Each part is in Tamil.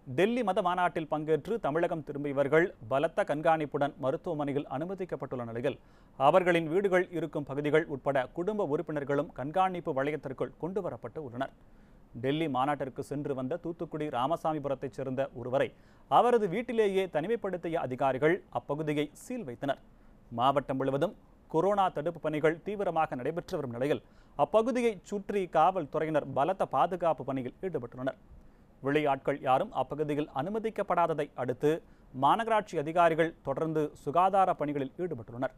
டெல்லி மத மாநாட்டில் பங்கேற்று தமிழகம் திரும்பியவர்கள் பலத்த கண்காணிப்புடன் மருத்துவமனையில் அனுமதிக்கப்பட்டுள்ள நிலையில் அவர்களின் வீடுகள் இருக்கும் பகுதிகள் உட்பட குடும்ப உறுப்பினர்களும் கண்காணிப்பு வளையத்திற்குள் கொண்டு வரப்பட்டு உள்ளனர் டெல்லி மாநாட்டிற்கு சென்று வந்த தூத்துக்குடி ராமசாமிபுரத்தைச் சேர்ந்த ஒருவரை அவரது வீட்டிலேயே தனிமைப்படுத்திய அதிகாரிகள் அப்பகுதியை சீல் வைத்தனர் மாவட்டம் முழுவதும் கொரோனா தடுப்பு பணிகள் தீவிரமாக நடைபெற்று வரும் நிலையில் அப்பகுதியைச் சுற்றி காவல்துறையினர் பலத்த பாதுகாப்பு பணியில் ஈடுபட்டுள்ளனர் வெளியாட்கள் யாரும் அப்பகுதியில் அனுமதிக்கப்படாததை அடுத்து மாநகராட்சி அதிகாரிகள் தொடர்ந்து சுகாதார பணிகளில் ஈடுபட்டுள்ளனர்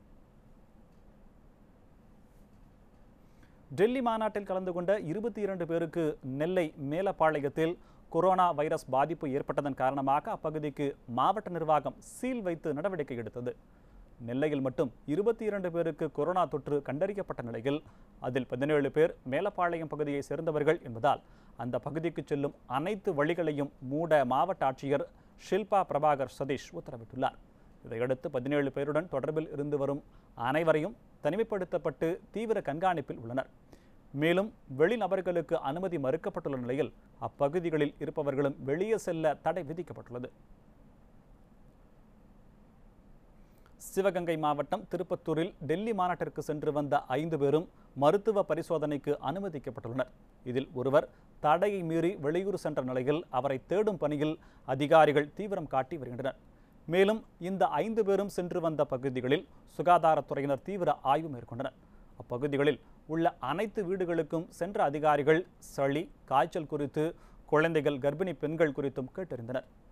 டெல்லி மாநாட்டில் கலந்து கொண்ட இருபத்தி இரண்டு பேருக்கு நெல்லை மேலப்பாளையத்தில் கொரோனா வைரஸ் பாதிப்பு ஏற்பட்டதன் காரணமாக அப்பகுதிக்கு மாவட்ட நிர்வாகம் சீல் வைத்து நடவடிக்கை எடுத்தது நெல்லையில் மட்டும் இருபத்தி இரண்டு பேருக்கு கொரோனா தொற்று கண்டறியப்பட்ட நிலையில் அதில் பதினேழு பேர் மேலப்பாளையம் பகுதியை சேர்ந்தவர்கள் என்பதால் அந்த பகுதிக்கு செல்லும் அனைத்து வழிகளையும் மூட மாவட்ட ஆட்சியர் ஷில்பா பிரபாகர் சதீஷ் உத்தரவிட்டுள்ளார் இதையடுத்து பதினேழு பேருடன் தொடர்பில் இருந்து வரும் அனைவரையும் தனிமைப்படுத்தப்பட்டு தீவிர கண்காணிப்பில் உள்ளனர் மேலும் வெளிநபர்களுக்கு அனுமதி மறுக்கப்பட்டுள்ள நிலையில் அப்பகுதிகளில் இருப்பவர்களும் வெளியே செல்ல தடை விதிக்கப்பட்டுள்ளது சிவகங்கை மாவட்டம் திருப்பத்தூரில் டெல்லி மாநாட்டிற்கு சென்று வந்த ஐந்து பேரும் மருத்துவ பரிசோதனைக்கு அனுமதிக்கப்பட்டுள்ளனர் இதில் ஒருவர் தடையை மீறி வெளியூர் சென்ற நிலையில் அவரை தேடும் பணியில் அதிகாரிகள் தீவிரம் காட்டி வருகின்றனர் மேலும் இந்த ஐந்து பேரும் சென்று வந்த பகுதிகளில் சுகாதாரத்துறையினர் தீவிர ஆய்வு மேற்கொண்டனர் அப்பகுதிகளில் உள்ள அனைத்து வீடுகளுக்கும் சென்ற அதிகாரிகள் சளி காய்ச்சல் குறித்து குழந்தைகள் கர்ப்பிணி பெண்கள் குறித்தும் கேட்டறிந்தனர்